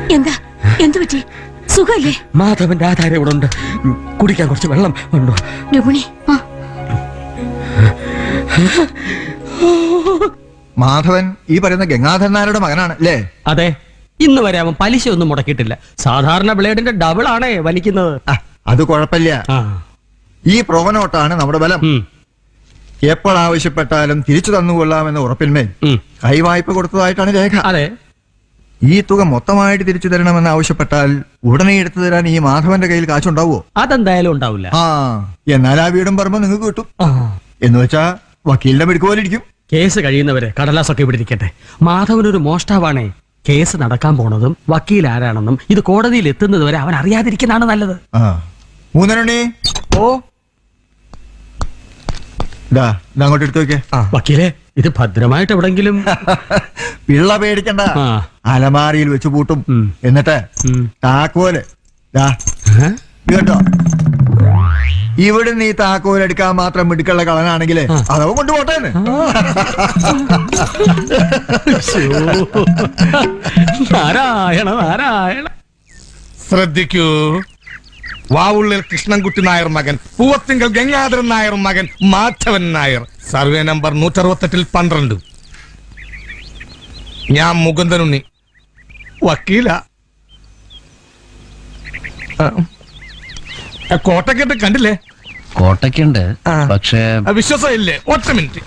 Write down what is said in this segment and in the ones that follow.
എന്താ എന്തു പറ്റി സുഖല്ലേ മാധവന്റെ ആധാരം ഇവിടെ ഉണ്ട് ഉം, കുടിക്കാൻ കുറച്ച് വെള്ളം ഉണ്ടോ രുക്മിണി ആ മാധവൻ ഈ പറയുന്ന ഗംഗാധരൻ നായരുടെ മകനാണ് അല്ലേ അതെ ഇന്ന് വരെ അവൻ പലിശ ഒന്നും മുടക്കിയിട്ടില്ല സാധാരണ ബ്ലേഡിന്റെ ഡബിൾ ആണേ വലിക്കുന്നത് ആ, അത് കുഴപ്പമില്ല ആ ഈ പ്രോനോട്ടാണ് നമ്മുടെ ബലം ഉം, എപ്പോൾ ആവശ്യപ്പെട്ടാലും തിരിച്ചു തന്നുകൊള്ളാമെന്ന ഉറപ്പിന്മേൽ ഉം. കൈവായ്പ കൊടുത്തതായിട്ടാണ് രേഖ അതെ ഈ തുക മൊത്തമായിട്ട് തിരിച്ചു തരണമെന്ന് ആവശ്യപ്പെട്ടാൽ ഉടനെ എടുത്തു തരാൻ ഈ മാധവന്റെ കയ്യിൽ കാശുണ്ടാവുമോ അതെന്തായാലും ഉണ്ടാവില്ല ആ എന്നാൽ ആ വീടും പറമ്പോ നിങ്ങൾക്ക് കിട്ടും ആ. എന്ന് വെച്ചാ വക്കീലിന്റെ മിടുക്ക് പോലെ ഇരിക്കും കേസ് കഴിയുന്നവരെ കടലാസൊക്കെ ഇവിടെ ഇരിക്കട്ടെ മാധവൻ ഒരു മോഷ്ടാവാണേ കേസ് നടക്കാൻ പോണതും വക്കീൽ ആരാണെന്നും ഇത് കോടതിയിൽ എത്തുന്നത് വരെ അവൻ അറിയാതിരിക്കുന്നതാണ് നല്ലത് ആ മൂന്നരണി ഓ ഇതാ ഇത് അങ്ങോട്ട് എടുത്തു വെക്കേ വക്കീലെ ഇത് ഭദ്രമായിട്ട് എവിടെങ്കിലും പിള്ള പേടിക്കണ്ട ആ. അലമാരിയിൽ വെച്ച് പൂട്ടും ഉം. എന്നിട്ട് ഉം. താക്കോല് ദാ ഏ? ഇത് കണ്ടോ ഇവിടെ നീ താക്കോൽ എടുക്കാൻ മാത്രം മിടുക്കുള്ള കളനാണെങ്കിൽ അതവൻ കൊണ്ടുപോട്ടേന്ന് ശ്ശോ. നാരായണ നാരായണ ശ്രദ്ധിക്കൂ വാവുള്ളിൽ കൃഷ്ണൻകുട്ടി നായർ മകൻ പൂവത്തിങ്കൽ ഗംഗാധരൻ നായർ മകൻ മാധവൻ നായർ സർവേ നമ്പർ നൂറ്ററുപത്തെട്ടിൽ പന്ത്രണ്ട് ഞാൻ മുകുന്ദനുണ്ണി വക്കീല കോട്ടക്കെട്ട് കണ്ടില്ലേ കോട്ടയ്ക്കുണ്ട് ആ. പക്ഷേ ആ, വിശ്വാസം ഇല്ലേ ഒറ്റ minute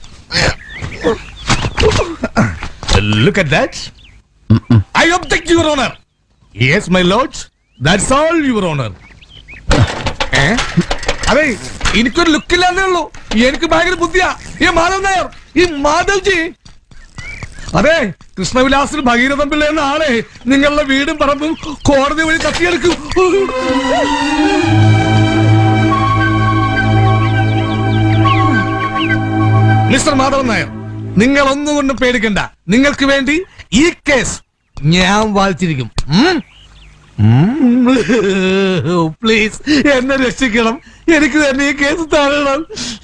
look at that I object your honour yes my lord that's all your honour അതെ എനിക്കൊരു ലുക്കില്ലാന്നേ ഉള്ളൂ എനിക്ക് ഭയങ്കര ബുദ്ധിയാ ഈ മാധവ് നായർ ഈ മാധവ്ജി അതെ കൃഷ്ണവിലാസിന് ഭഗീരഥൻ പിള്ള എന്ന ആളെ നിങ്ങളുടെ വീടും പറമ്പും കോടതി വഴി തട്ടിയെടുക്കും മിസ്റ്റർ മാധവൻ നായർ നിങ്ങൾ ഒന്നുകൊണ്ടും പേടിക്കണ്ട നിങ്ങൾക്ക് വേണ്ടി ഈ കേസ് ഞാൻ വായിച്ചിരിക്കും പ്ലീസ് എന്നെ രക്ഷിക്കണം എനിക്ക് തന്നെ ഈ കേസ് തരണം